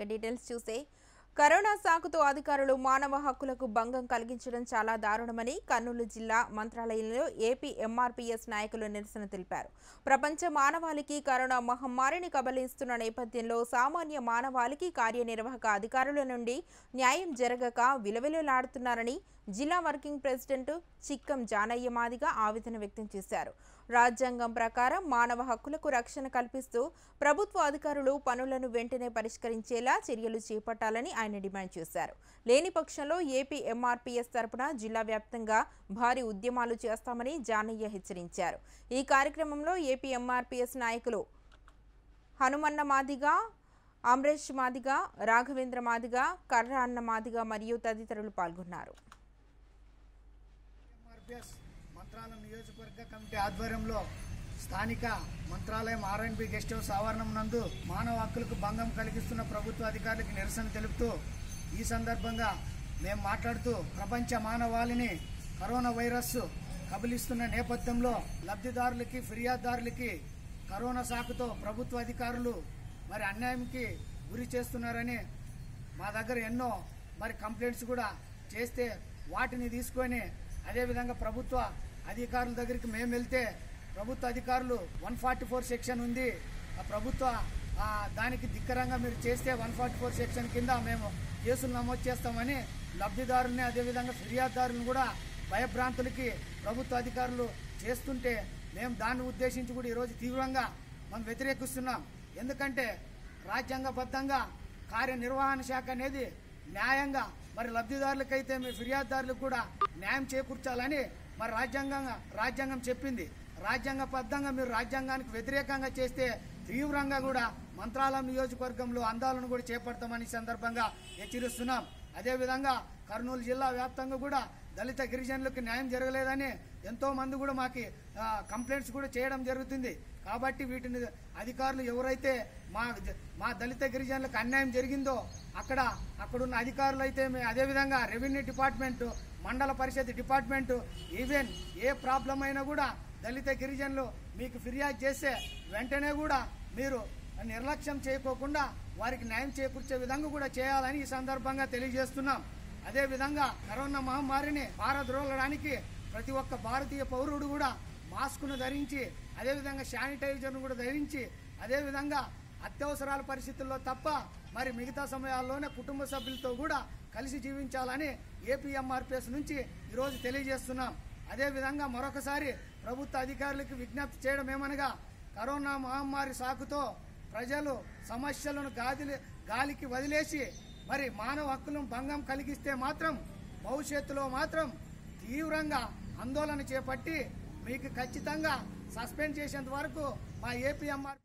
ఇక డీటెయిల్స్ చూస్తే కరోనా సాకుతో అధికారులు మానవ హక్కులకు భంగం కలిగించడం చాలా దారుణమని కర్నూలు జిల్లా మంత్రాలయంలో ఏపీ ఎంఆర్పీఎస్ నాయకులు నిరసన తెలిపారు ప్రపంచ మానవాళికి కరోనా మహమ్మారిని కబలిస్తున్న నేపథ్యంలో సామాన్య మానవాళికి కార్యనిర్వాహక అధికారుల నుండి న్యాయం జరగక విలవిలలాడుతున్నారని జిల్లా వర్కింగ్ ప్రెసిడెంట్ చిక్కం జానయ్య మాదిగా ఆవేదన వ్యక్తం చేశారు రాజ్యాంగం ప్రకారం మానవ హక్కులకు రక్షణ కల్పిస్తూ ప్రభుత్వ అధికారులు పనులను వెంటనే పరిష్కరించేలా చర్యలు చేపట్టాలని ఆయన డిమాండ్ చేశారు లేని పక్షంలో ఏపీ ఎంఆర్పీఎస్ తరపున జిల్లా వ్యాప్తంగా భారీ ఉద్యమాలు చేస్తామని జానయ్య హెచ్చరించారు ఈ కార్యక్రమంలో ఏపీ ఎంఆర్పీఎస్ నాయకులు హనుమన్న మాదిగా అమరేష్ మాదిగా రాఘవేంద్ర మాదిగా కర్ర అన్న మాదిగా మరియు తదితరులు పాల్గొన్నారు ఎంఆర్పిఎస్ మంత్రాలయం నియోజకవర్గ కమిటీ ఆధ్వర్యంలో స్థానిక మంత్రాలయం ఆర్ఎన్బి గెస్ట్ హౌస్ ఆవరణం నందు మానవ హక్కులకు భంగం కలిగిస్తున్న ప్రభుత్వ అధికారులకు నిరసన తెలుపుతూ ఈ సందర్భంగా మేము మాట్లాడుతూ ప్రపంచ మానవాళిని కరోనా వైరస్ కబలిస్తున్న నేపథ్యంలో లబ్ధిదారులకి ఫిర్యాదుదారులకి కరోనా సాకుతో ప్రభుత్వ అధికారులు మరి అన్యాయంకి గురి చేస్తున్నారని మా దగ్గర ఎన్నో మరి కంప్లైంట్స్ కూడా చేస్తే వాటిని తీసుకొని అదేవిధంగా ప్రభుత్వ అధికారుల దగ్గరికి మేము వెళ్తే ప్రభుత్వ అధికారులు వన్ ఫార్టీ ఫోర్ సెక్షన్ ఉంది ఆ ప్రభుత్వ ఆ, దానికి ధిక్కరంగా మీరు చేస్తే వన్ ఫార్టీ ఫోర్ సెక్షన్ కింద మేము కేసులు నమోదు చేస్తామని లబ్ధిదారుల్ని అదేవిధంగా ఫిర్యాదుదారులను కూడా భయభ్రాంతులకి ప్రభుత్వ అధికారులు చేస్తుంటే మేము దాన్ని ఉద్దేశించి కూడా ఈరోజు తీవ్రంగా మనం వ్యతిరేకిస్తున్నాం ఎందుకంటే రాజ్యాంగబద్ధంగా కార్యనిర్వహణ శాఖ అనేది న్యాయంగా మరి లబ్ధిదారులకైతే మీ ఫిర్యాదుదారులకు కూడా న్యాయం చేకూర్చాలని మరి రాజ్యాంగంగా రాజ్యాంగం చెప్పింది రాజ్యాంగబద్ధంగా మీరు రాజ్యాంగానికి వ్యతిరేకంగా చేస్తే తీవ్రంగా కూడా మంత్రాలయం నియోజకవర్గంలో అందాలను కూడా చేపడతామని ఈ సందర్భంగా హెచ్చరిస్తున్నాం అదేవిధంగా కర్నూలు జిల్లా వ్యాప్తంగా కూడా దళిత గిరిజనులకు న్యాయం జరగలేదని ఎంతో మంది కూడా మాకు ఆ, కంప్లైంట్స్ కూడా చేయడం జరుగుతుంది కాబట్టి వీటిని అధికారులు ఎవరైతే మా మా దళిత గిరిజనులకు అన్యాయం జరిగిందో అక్కడ అక్కడున్న అధికారులు అయితే మే- అదేవిధంగా రెవెన్యూ డిపార్ట్మెంట్ మండల పరిషత్ డిపార్ట్మెంట్ ఈవెన్ ఏ ప్రాబ్లం అయినా కూడా దళిత గిరిజనులు మీకు ఫిర్యాదు చేస్తే వెంటనే కూడా మీరు నిర్లక్ష్యం చేయకోకుండా వారికి న్యాయం చేకూర్చే విధంగా కూడా చేయాలని ఈ సందర్భంగా తెలియజేస్తున్నాం అదేవిధంగా కరోనా మహమ్మారిని పారద్రోలడానికి ప్రతి ఒక్క భారతీయ పౌరుడు కూడా మాస్కును ధరించి అదేవిధంగా శానిటైజర్ను కూడా ధరించి అదేవిధంగా అత్యవసరాల పరిస్థితుల్లో తప్ప మరి మిగతా సమయాల్లోనే కుటుంబ సభ్యులతో కూడా కలిసి జీవించాలని ఏపీఎంఆర్పిఎస్ నుంచి ఈరోజు తెలియజేస్తున్నాం అదేవిధంగా మరొకసారి ప్రభుత్వ అధికారులకు విజ్ఞప్తి చేయడం ఏమనగా కరోనా మహమ్మారి సాకుతో ప్రజలు సమస్యలను గాదిలి గాలికి వదిలేసి మరి మానవ హక్కులను భంగం కలిగిస్తే మాత్రం భవిష్యత్తులో మాత్రం తీవ్రంగా ఆందోళన చేపట్టి మీకు ఖచ్చితంగా సస్పెండ్ చేసేంత వరకు మా ఏపీఎంఆర్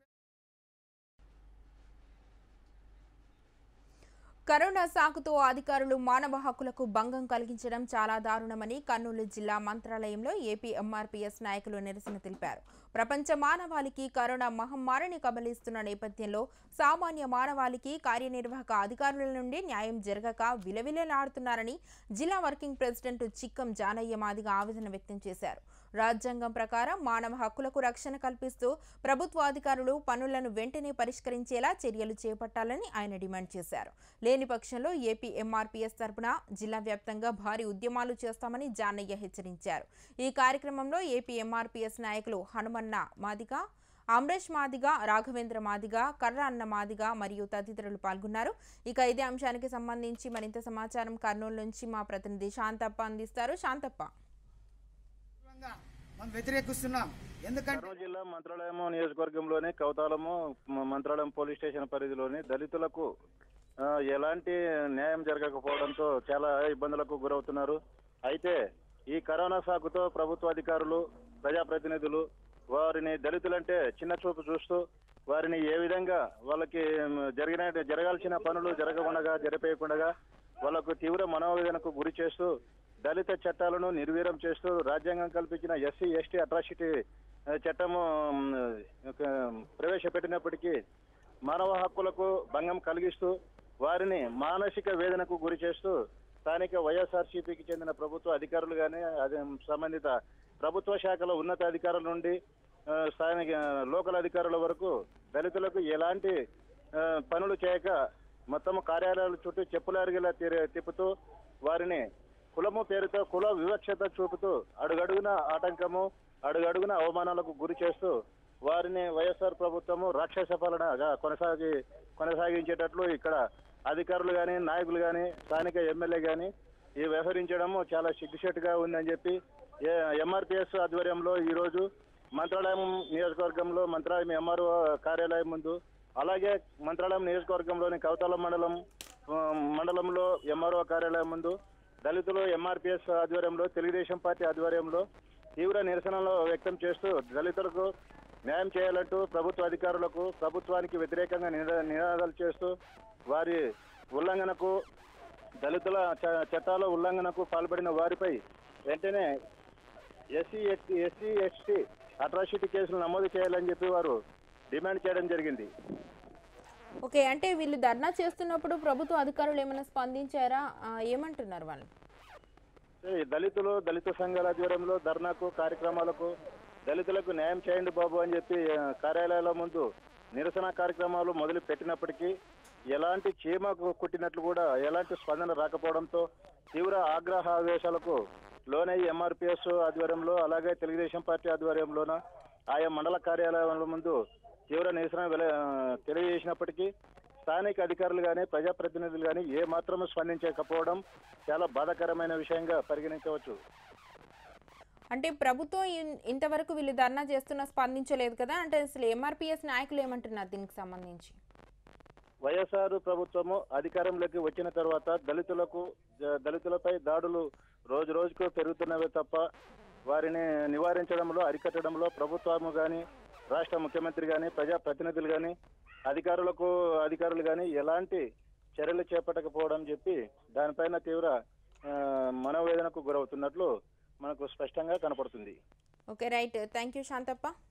కరోనా సాకుతో అధికారులు మానవ హక్కులకు భంగం కలిగించడం చాలా దారుణమని కర్నూలు జిల్లా మంత్రాలయంలో ఏపీ ఎంఆర్పీఎస్ నాయకులు నిరసన తెలిపారు ప్రపంచ మానవాళికి కరోనా మహమ్మారిని కబలిస్తున్న నేపథ్యంలో సామాన్య మానవాళికి కార్యనిర్వాహక అధికారుల నుండి న్యాయం జరగక విలవిలలాడుతున్నారని జిల్లా వర్కింగ్ ప్రెసిడెంట్ చిక్కం జానయ్య మాదిగా ఆవేదన వ్యక్తం చేశారు రాజ్యాంగం ప్రకారం మానవ హక్కులకు రక్షణ కల్పిస్తూ ప్రభుత్వ అధికారులు పనులను వెంటనే పరిష్కరించేలా చర్యలు చేపట్టాలని ఆయన డిమాండ్ చేశారు లేని పక్షంలో ఏపీ ఎంఆర్పీఎస్ తరపున జిల్లా వ్యాప్తంగా భారీ ఉద్యమాలు చేస్తామని జానయ్య హెచ్చరించారు ఈ కార్యక్రమంలో ఏపీ ఎంఆర్పీఎస్ నాయకులు హనుమన్న మాదిగా అమరేష్ మాదిగా రాఘవేంద్ర మాదిగా కర్ర అన్న మాదిగా మరియు తదితరులు పాల్గొన్నారు ఇక ఇదే అంశానికి సంబంధించి మరింత సమాచారం కర్నూలు నుంచి మా ప్రతినిధి శాంతప్ప అందిస్తారు శాంతప్ప తీవ్రంగా మనం వ్యతిరేకిస్తున్నాం ఎందుకంటే కర్నూలు జిల్లా మంత్రాలయం నియోజకవర్గంలోని కౌతాలము మ- మంత్రాలయం పోలీస్ స్టేషన్ పరిధిలోని దళితులకు ఆ, ఎలాంటి న్యాయం జరగకపోవడంతో చాలా ఇబ్బందులకు గురవుతున్నారు అయితే ఈ కరోనా సాకుతో ప్రభుత్వ అధికారులు ప్రజాప్రతినిధులు వారిని దళితులంటే చిన్న చూపు చూస్తూ వారిని ఏ విధంగా వాళ్ళకి మ్, జరిగిన జరగాల్సిన పనులు జరగకుండా జరిపేయకుండా వాళ్ళకు తీవ్ర మనోవేదనకు గురి చేస్తూ దళిత చట్టాలను నిర్వీర్యం చేస్తూ రాజ్యాంగం కల్పించిన ఎస్సీ ఎస్టీ అట్రాసిటీ ఆ, చట్టము మ్, ఒక, ప్రవేశపెట్టినప్పటికీ మానవ హక్కులకు భంగం కలిగిస్తూ వారిని మానసిక వేదనకు గురి చేస్తూ స్థానిక వైఎస్ఆర్సీపీకి చెందిన ప్రభుత్వ అధికారులు కానీ అదే సంబంధిత ప్రభుత్వ శాఖల ఉన్నత అధికారుల నుండి ఆ, స్థానిక లోకల్ అధికారుల వరకు దళితులకు ఎలాంటి ఆ, పనులు చేయక మొత్తం కార్యాలయాల చుట్టూ చెప్పులారిగేలా తిరి- తిప్పుతూ వారిని కులము పేరుతో కుల వివక్షత చూపుతూ అడుగడుగున ఆటంకము అడుగడుగున అవమానాలకు గురి చేస్తూ వారిని వైఎస్ఆర్ ప్రభుత్వము రాక్షస పాలనగా కొనసాగి కొనసాగించేటట్లు ఇక్కడ అధికారులు కానీ నాయకులు కానీ స్థానిక ఎమ్మెల్యే కానీ ఈ వ్యవహరించడము చాలా సిగ్గుచేటుగా ఉందని చెప్పి ఎంఆర్పిఎస్ ఆధ్వర్యంలో ఈ రోజు మంత్రాలయం నియోజకవర్గంలో మంత్రాలయం ఎంఆర్ఓ కార్యాలయం ముందు అలాగే మంత్రాలయం నియోజకవర్గంలోని కవతాల మండలం ఆ, మండలంలో ఎంఆర్ఓ కార్యాలయం ముందు దళితులు ఎంఆర్పిఎస్ ఆధ్వర్యంలో తెలుగుదేశం పార్టీ ఆధ్వర్యంలో తీవ్ర నిరసనలు వ్యక్తం చేస్తూ దళితులకు న్యాయం చేయాలంటూ ప్రభుత్వ అధికారులకు ప్రభుత్వానికి వ్యతిరేకంగా నినా- నినాదాలు చేస్తూ వారి ఉల్లంఘనకు దళితుల చ- చట్టాల ఉల్లంఘనకు పాల్పడిన వారిపై వెంటనే ఎస్సీ ఎస్సీ ఎస్టీ అట్రాసిటీ కేసులు నమోదు చేయాలని చెప్పి వారు డిమాండ్ చేయడం జరిగింది ఓకే అంటే వీళ్ళు ధర్నా చేస్తున్నప్పుడు ప్రభుత్వ అధికారులు ఏమైనా స్పందించారా ఆ, ఏమంటున్నారు వాళ్ళు ఈ దళితులు దళిత సంఘాల ఆధ్వర్యంలో ధర్నాకు కార్యక్రమాలకు దళితులకు న్యాయం చేయండి బాబు అని చెప్పి ఆ, కార్యాలయాల ముందు నిరసన కార్యక్రమాలు మొదలు పెట్టినప్పటికీ ఎలాంటి చీమకు కుట్టినట్లు కూడా ఎలాంటి స్పందన రాకపోవడంతో తీవ్ర ఆగ్రహ ఆవేశాలకు లోనై ఎంఆర్పిఎస్ ఆధ్వర్యంలో అలాగే తెలుగుదేశం పార్టీ ఆధ్వర్యంలోన ఆయా మండల కార్యాలయాల ముందు తీవ్ర నిరసన వెల- ఆ, తెలియజేసినప్పటికీ స్థానిక అధికారులు కానీ ప్రజాప్రతినిధులు కానీ ఏ మాత్రము స్పందించకపోవడం చాలా బాధాకరమైన విషయంగా పరిగణించవచ్చు అంటే ప్రభుత్వం ఇన్- ఇంతవరకు వీళ్ళు ధర్నా చేస్తున్నా స్పందించలేదు కదా అంటే అసలు ఎంఆర్పిఎస్ నాయకులు ఏమంటున్నారు దీనికి సంబంధించి వైఎస్ఆర్ ప్రభుత్వము అధికారంలోకి వచ్చిన తర్వాత దళితులకు జ- దళితులపై దాడులు రోజు రోజుకు పెరుగుతున్నవే తప్ప వారిని నివారించడంలో అరికట్టడంలో ప్రభుత్వము కానీ రాష్ట్ర ముఖ్యమంత్రి కానీ ప్రజా ప్రతినిధులు కానీ అధికారులకు అధికారులు కానీ ఎలాంటి చర్యలు చేపట్టకపోవడం చెప్పి దానిపైన తీవ్ర ఆ, మనోవేదనకు గురవుతున్నట్లు మనకు స్పష్టంగా కనపడుతుంది okay right thank you Shantappa